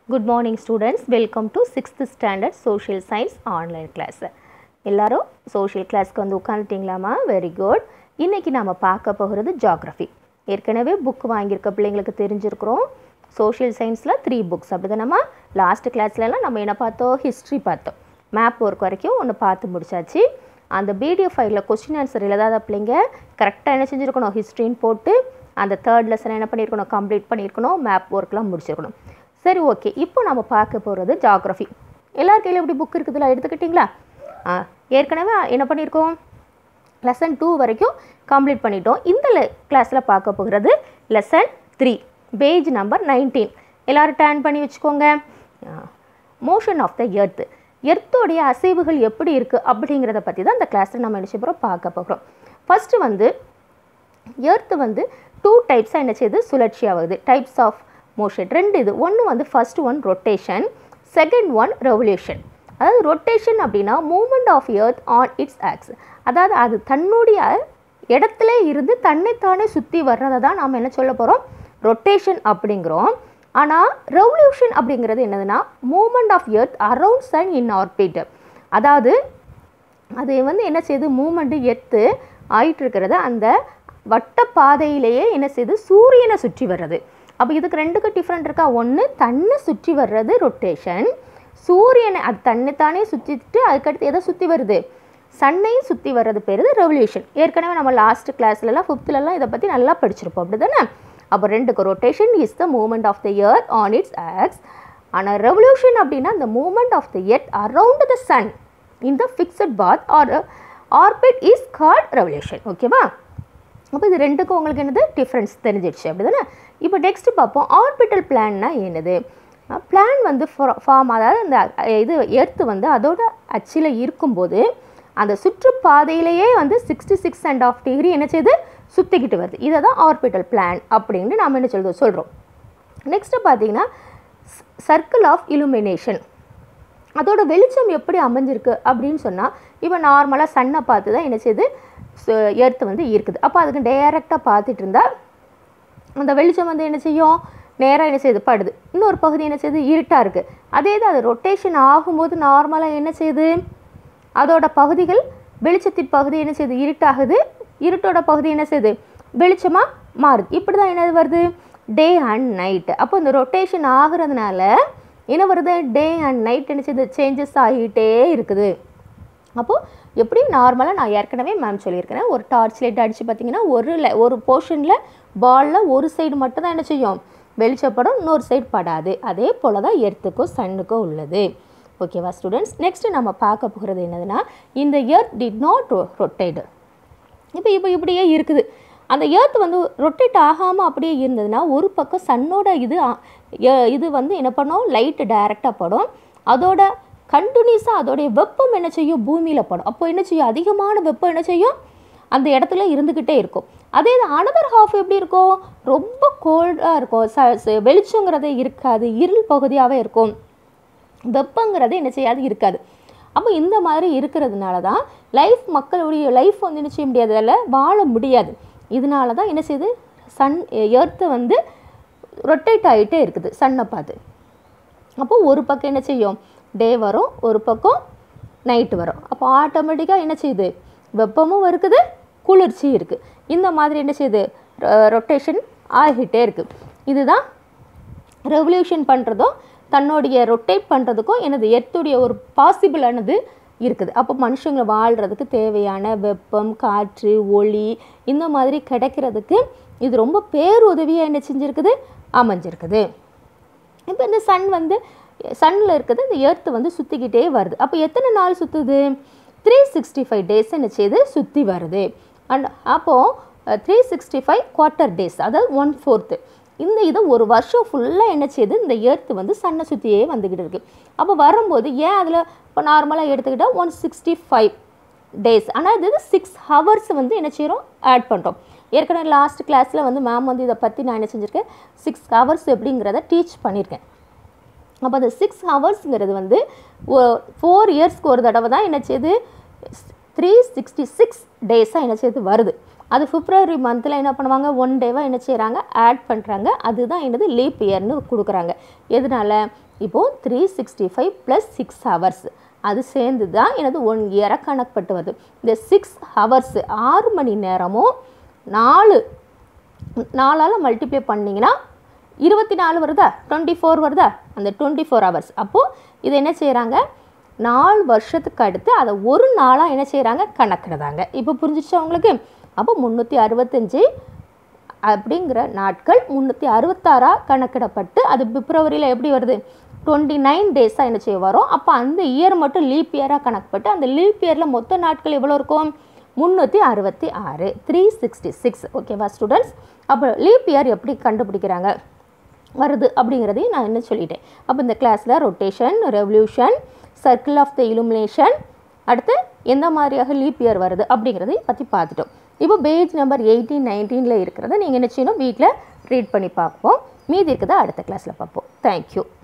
good morning students welcome to sixth standard social science online class எல்லாரும் social கிளாஸ்க்கு வந்து உட்காந்துட்டிங்களாமா very good இன்றைக்கி நாம் பார்க்க போகிறது ஜாகிரஃபி ஏற்கனவே புக் வாங்கியிருக்க பிள்ளைங்களுக்கு தெரிஞ்சிருக்கிறோம் சோஷியல் சயின்ஸில் த்ரீ புக்ஸ் அப்படி தானம்மா லாஸ்ட் கிளாஸ்லலாம் நம்ம என்ன பார்த்தோம் ஹிஸ்ட்ரி பார்த்தோம் மேப் ஒர்க் வரைக்கும் ஒன்று பார்த்து முடிச்சாச்சு அந்த பிடிஎஃப் ஃபைலில் கொஸ்டின் ஆன்சர் எழுதாத பிள்ளைங்க கரெக்டாக என்ன செஞ்சுருக்கணும் ஹிஸ்ட்ரின்னு போட்டு அந்த தேர்ட் லெசன் என்ன பண்ணியிருக்கணும் கம்ப்ளீட் பண்ணியிருக்கணும் மேப் ஒர்க்லாம் முடிச்சிருக்கணும் சரி ஓகே இப்போ நம்ம பார்க்க போகிறது ஜாகிரஃபி எல்லார் கையிலும் எப்படி புக் இருக்குதுல எடுத்துக்கிட்டிங்களா ஆ ஏற்கனவே என்ன பண்ணியிருக்கோம் லெசன் டூ வரைக்கும் கம்ப்ளீட் பண்ணிட்டோம் இந்த லெ கிளாஸில் பார்க்க போகிறது lesson three page number nineteen எல்லோரும் டேர்ன் பண்ணி வச்சுக்கோங்க மோஷன் ஆஃப் த எர்த்து எர்த்தோடைய அசைவுகள் எப்படி இருக்குது அப்படிங்கிறத பற்றி தான் இந்த கிளாஸில் நம்ம என்ன செய்ய போகிறோம் பார்க்க போகிறோம் ஃபஸ்ட்டு வந்து எர்த்து வந்து டூ டைப்ஸாக என்ன செய்யுது சுழற்சி ஆகுது டைப்ஸ் ஆஃப் மோஷன் ரெண்டு இது ஒன்று வந்து first one rotation second one revolution அதாவது ரொட்டேஷன் அப்படின்னா movement of earth on its axis அதாவது அது தன்னுடைய இடத்துல இருந்து தன்னைத்தானே சுற்றி வர்றதை தான் நாம் என்ன சொல்ல போகிறோம் ரொட்டேஷன் அப்படிங்கிறோம் ஆனால் ரெவல்யூஷன் அப்படிங்கிறது என்னதுன்னா movement of earth around sun in orbit அதாவது அது வந்து என்ன செய்யுது மூமெண்ட்டு எத்து ஆயிட்டு இருக்கிறது அந்த வட்ட பாதையிலேயே என்ன செய்யுது சூரியனை சுற்றி வர்றது அப்போ இதுக்கு ரெண்டுக்கு டிஃப்ரெண்ட் இருக்கா ஒன்று தன்னை சுற்றி வர்றது ரொட்டேஷன் சூரியனை அது தன்னைத்தானே சுற்றிட்டு அதுக்கடுத்து எதை சுற்றி வருது சன்னையும் சுற்றி வர்றது பேர் ரெவல்யூஷன் ஏற்கனவே நம்ம லாஸ்ட் கிளாஸ்லலாம் ஃபிஃப்த்துலலாம் இதை பற்றி நல்லா படிச்சிருப்போம் அப்படி தானே அப்போ ரெண்டுக்கு rotation is the movement of the year on its axis ஆனால் ரெவல்யூஷன் அப்படின்னா the movement of the earth around the sun in the fixed path or orbit is called revolution ஓகேவா அப்போ இது ரெண்டுக்கும் உங்களுக்கு என்னது டிஃப்ரென்ஸ் தெரிஞ்சிடுச்சு அப்படி தானே இப்போ நெக்ஸ்ட் பார்ப்போம் ஆர்பிட்டல் பிளான்னா என்னது பிளான் வந்து ஃபார்ம் அதாவது இந்த இது எர்த்து வந்து அதோட அச்சில் இருக்கும்போது அந்த சுற்றுப்பாதையிலேயே வந்து sixty six and of degree என்ன செய்யுது சுற்றிக்கிட்டு வருது இதை தான் ஆர்பிட்டல் பிளான் அப்படின்னு நாம் என்ன சொல்லுவோம் சொல்கிறோம் நெக்ஸ்ட்டு பார்த்தீங்கன்னா சர்க்கிள் ஆஃப் இலுமினேஷன் அதோட வெளிச்சம் எப்படி அமைஞ்சிருக்கு அப்படின்னு சொன்னால் இப்போ நார்மலாக சன்னை பார்த்து தான் என்ன செய்யுது எர்த்து வந்து இருக்குது அப்போ அதுக்கு டைரெக்டாக பார்த்துட்டு இருந்தால் அந்த வெளிச்சம் வந்து என்ன செய்யும் நேராக என்ன செய்யுது படுது இன்னொரு பகுதி என்ன செய்யுது இருட்டாக இருக்குது அதே இது அது ரொட்டேஷன் ஆகும்போது நார்மலாக என்ன செய்யுது அதோட பகுதிகள் வெளிச்சத்தின் பகுதி என்ன செய்யுது இருட்டாகுது இருட்டோட பகுதி என்ன செய்யுது வெளிச்சமாக மாறுது இப்படி தான் என்ன வருது டே அண்ட் நைட்டு அப்போ இந்த ரொட்டேஷன் ஆகுறதுனால என்ன வருது டே அண்ட் நைட் என்ன செய்யுது சேஞ்சஸ் ஆகிட்டே இருக்குது அப்போது எப்படி நார்மலாக நான் ஏற்கனவே மேம் சொல்லியிருக்கிறேன் ஒரு டார்ச் லைட் அடித்து பார்த்தீங்கன்னா ஒரு ஒரு போர்ஷனில் பாலில் ஒரு சைடு மட்டும் தான் என்ன செய்யும் வெளிச்சப்படும் இன்னொரு சைடு படாது அதே போல் தான் எர்த்துக்கும் சன்னுக்கும் உள்ளது ஓகேவா ஸ்டூடெண்ட்ஸ் நெக்ஸ்ட்டு நம்ம பார்க்க போகிறது என்னதுன்னா இந்த எர்த் டிட் நாட் ரொட்டேடு இப்போ இப்போ இப்படியே இருக்குது அந்த எர்த் வந்து ரொட்டேட் ஆகாமல் அப்படியே இருந்ததுன்னா ஒரு பக்கம் சன்னோட இது இது வந்து என்ன பண்ணும் லைட்டு டைரெக்டாக படும் அதோட கண்டினியூஸாக அதோடைய வெப்பம் என்ன செய்யும் பூமியில் படும் அப்போ என்ன செய்யும் அதிகமான வெப்பம் என்ன செய்யும் அந்த இடத்துல இருந்துக்கிட்டே இருக்கும் அதே இது அனதர் ஹாஃப் எப்படி இருக்கும் ரொம்ப கோல்டாக இருக்கும் ச வெளிச்சங்கிறதே இருக்காது இருள் பகுதியாகவே இருக்கும் வெப்பங்கிறது என்ன செய்யாது இருக்காது அப்போ இந்த மாதிரி இருக்கிறதுனால தான் லைஃப் மக்களுடைய லைஃப் வந்து என்ன செய்ய முடியாது அதில் வாழ முடியாது இதனால தான் என்ன செய்யுது சன் எர்த்து வந்து ரொட்டேட் ஆகிட்டே இருக்குது சன்னை பார்த்து அப்போ ஒரு பக்கம் என்ன செய்யும் டே வரும் ஒரு பக்கம் நைட்டு வரும் அப்போ ஆட்டோமேட்டிக்காக என்ன செய்யுது வெப்பமும் இருக்குது குளிர்ச்சியும் இருக்குது இந்த மாதிரி என்ன செய்யுது ரொட்டேஷன் ஆகிட்டே இருக்குது இதுதான் ரெவல்யூஷன் பண்ணுறதும் தன்னுடைய ரொட்டேட் பண்ணுறதுக்கும் எனது எர்த்துடைய ஒரு பாசிபிளானது இருக்குது அப்போ மனுஷங்க வாழ்கிறதுக்கு தேவையான வெப்பம் காற்று ஒளி இந்த மாதிரி கிடைக்கிறதுக்கு இது ரொம்ப பேருதவியாக என்ன செஞ்சுருக்குது அமைஞ்சிருக்குது இப்போ இந்த சன் வந்து சன்னில் இருக்குது இந்த எர்த்து வந்து சுற்றிக்கிட்டே வருது அப்போ எத்தனை நாள் சுற்றுது த்ரீ சிக்ஸ்டி ஃபைவ் டேஸ் என்ன செய்யுது சுற்றி வருது அண்ட் அப்போது three sixty five quarter days அதாவது ஒன் ஃபோர்த்து இந்த இது ஒரு வருஷம் ஃபுல்லாக என்ன செய்யுது இந்த எர்த்து வந்து சன்னை சுற்றியே வந்துக்கிட்டு இருக்குது அப்போ வரும்போது ஏன் அதில் இப்போ நார்மலாக எடுத்துக்கிட்டால் ஒன் சிக்ஸ்டி ஃபைவ் டேஸ் ஆனால் இது சிக்ஸ் ஹவர்ஸ் வந்து என்ன செய்கிறோம் ஆட் பண்ணுறோம் ஏற்கனவே லாஸ்ட் கிளாஸில் வந்து மேம் வந்து இதை பற்றி நான் என்ன செஞ்சுருக்கேன் சிக்ஸ் ஹவர்ஸ் எப்படிங்கிறத டீச் பண்ணியிருக்கேன் அப்போ அந்த சிக்ஸ் ஹவர்ஸுங்கிறது வந்து ஃபோர் இயர்ஸ்க்கு ஒரு தடவை தான் என்ன செய்யுது த்ரீ சிக்ஸ்டி சிக்ஸ் டேஸாக என்ன செய்யுது வருது அது பிப்ரவரி மந்தில் என்ன பண்ணுவாங்க ஒன் டேவாக என்ன செய்கிறாங்க ஆட் பண்ணுறாங்க அதுதான் என்னது லீப் இயர்னு கொடுக்குறாங்க எதனால இப்போது three sixty five plus six hours அது சேர்ந்து தான் எனது ஒன் இயராக கணக்கப்பட்டு வருது இந்த சிக்ஸ் ஹவர்ஸ் ஆறு மணி நேரமும் நாலு நாலால் மல்டிப்ளை பண்ணிங்கன்னா இருபத்தி நாலு வருதா டுவெண்ட்டி ஃபோர் வருதா அந்த டுவெண்ட்டி ஃபோர் ஹவர்ஸ் அப்போது இதை என்ன செய்கிறாங்க நாலு வருஷத்துக்கு அடுத்து அதை ஒரு நாளாக என்ன செய்கிறாங்க கணக்கிடுதாங்க இப்போ புரிஞ்சிச்சா உங்களுக்கு அப்போ முந்நூற்றி அறுபத்தஞ்சு அப்படிங்கிற நாட்கள் முந்நூற்றி அறுபத்தாறாக கணக்கிடப்பட்டு அது பிப்ரவரியில் எப்படி வருது டுவெண்ட்டி நைன் டேஸாக என்ன செய்ய வரும் அப்போ அந்த இயர் மட்டும் லீப் இயராக கணக்கப்பட்டு அந்த லீப் இயரில் மொத்த நாட்கள் எவ்வளோ இருக்கும் முந்நூற்றி அறுபத்தி ஆறு த்ரீ சிக்ஸ்டி சிக்ஸ் ஓகேவா ஸ்டூடெண்ட்ஸ் அப்போ லீப் இயர் எப்படி கண்டுபிடிக்கிறாங்க வருது அப்படிங்கிறதையும் நான் என்ன சொல்லிட்டேன் அப்போ இந்த கிளாஸில் rotation revolution circle of the illumination அடுத்து எந்த மாதிரியாக லீப் இயர் வருது அப்படிங்கிறதையும் பற்றி பார்த்துட்டோம் இப்போ பேஜ் நம்பர் எயிட்டீன் நைன்டீனில் இருக்கிறத நீங்கள் என்ன செய்யணும் வீட்டில் ரீட் பண்ணி பார்ப்போம் மீதி இருக்கிறத அடுத்த கிளாஸில் பார்ப்போம் தேங்க்யூ